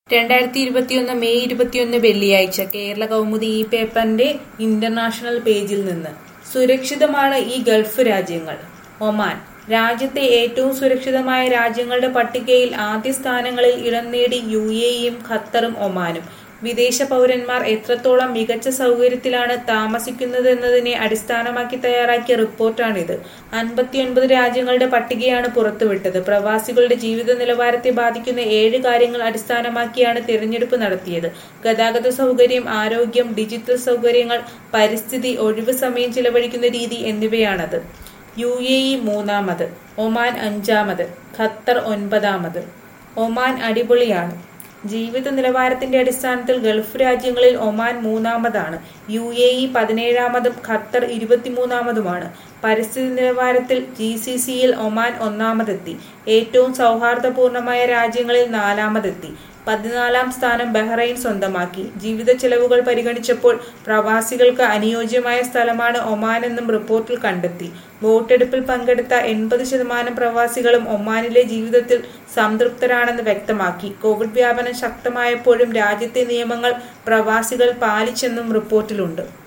രണ്ടായിരത്തി ഇരുപത്തിയൊന്ന് മെയ് ഇരുപത്തിയൊന്ന് വെള്ളിയാഴ്ച കേരള കൗമുദി ഈ പേപ്പറിന്റെ ഇന്റർനാഷണൽ പേജിൽ നിന്ന് സുരക്ഷിതമാണ് ഈ ഗൾഫ് രാജ്യങ്ങൾ ഒമാൻ രാജ്യത്തെ ഏറ്റവും സുരക്ഷിതമായ രാജ്യങ്ങളുടെ പട്ടികയിൽ ആദ്യ സ്ഥാനങ്ങളിൽ ഇടം നേടി യു എയും ഖത്തറും ഒമാനും വിദേശ പൗരന്മാർ എത്രത്തോളം മികച്ച സൗകര്യത്തിലാണ് താമസിക്കുന്നതെന്നതിനെ അടിസ്ഥാനമാക്കി തയ്യാറാക്കിയ റിപ്പോർട്ടാണിത് അൻപത്തിയൊൻപത് രാജ്യങ്ങളുടെ പട്ടികയാണ് പുറത്തുവിട്ടത് പ്രവാസികളുടെ ജീവിത നിലവാരത്തെ ബാധിക്കുന്ന ഏഴ് കാര്യങ്ങൾ അടിസ്ഥാനമാക്കിയാണ് തിരഞ്ഞെടുപ്പ് നടത്തിയത് ഗതാഗത സൗകര്യം ആരോഗ്യം ഡിജിറ്റൽ സൗകര്യങ്ങൾ പരിസ്ഥിതി ഒഴിവ് സമയം ചിലവഴിക്കുന്ന രീതി എന്നിവയാണത് യു എ ഇ മൂന്നാമത് ഒമാൻ അഞ്ചാമത് ഖത്തർ ഒൻപതാമത് ഒമാൻ അടിപൊളിയാണ് ജീവിത നിലവാരത്തിന്റെ അടിസ്ഥാനത്തിൽ ഗൾഫ് രാജ്യങ്ങളിൽ ഒമാൻ മൂന്നാമതാണ് യു എ ഇ പതിനേഴാമതും ഖത്തർ ഇരുപത്തിമൂന്നാമതുമാണ് പരിസ്ഥിതി നിലവാരത്തിൽ ജി സി സിയിൽ ഒമാൻ ഒന്നാമതെത്തി ഏറ്റവും സൗഹാർദ്ദപൂർണമായ രാജ്യങ്ങളിൽ നാലാമതെത്തി പതിനാലാം സ്ഥാനം ബഹ്റൈൻ സ്വന്തമാക്കി ജീവിത ചെലവുകൾ പരിഗണിച്ചപ്പോൾ പ്രവാസികൾക്ക് അനുയോജ്യമായ സ്ഥലമാണ് ഒമാൻ എന്നും റിപ്പോർട്ടിൽ കണ്ടെത്തി വോട്ടെടുപ്പിൽ പങ്കെടുത്ത എൺപത് ശതമാനം പ്രവാസികളും ഒമാനിലെ ജീവിതത്തിൽ സംതൃപ്തരാണെന്ന് വ്യക്തമാക്കി കോവിഡ് വ്യാപനം ശക്തമായപ്പോഴും രാജ്യത്തെ നിയമങ്ങൾ പ്രവാസികൾ പാലിച്ചെന്നും റിപ്പോർട്ടിലുണ്ട്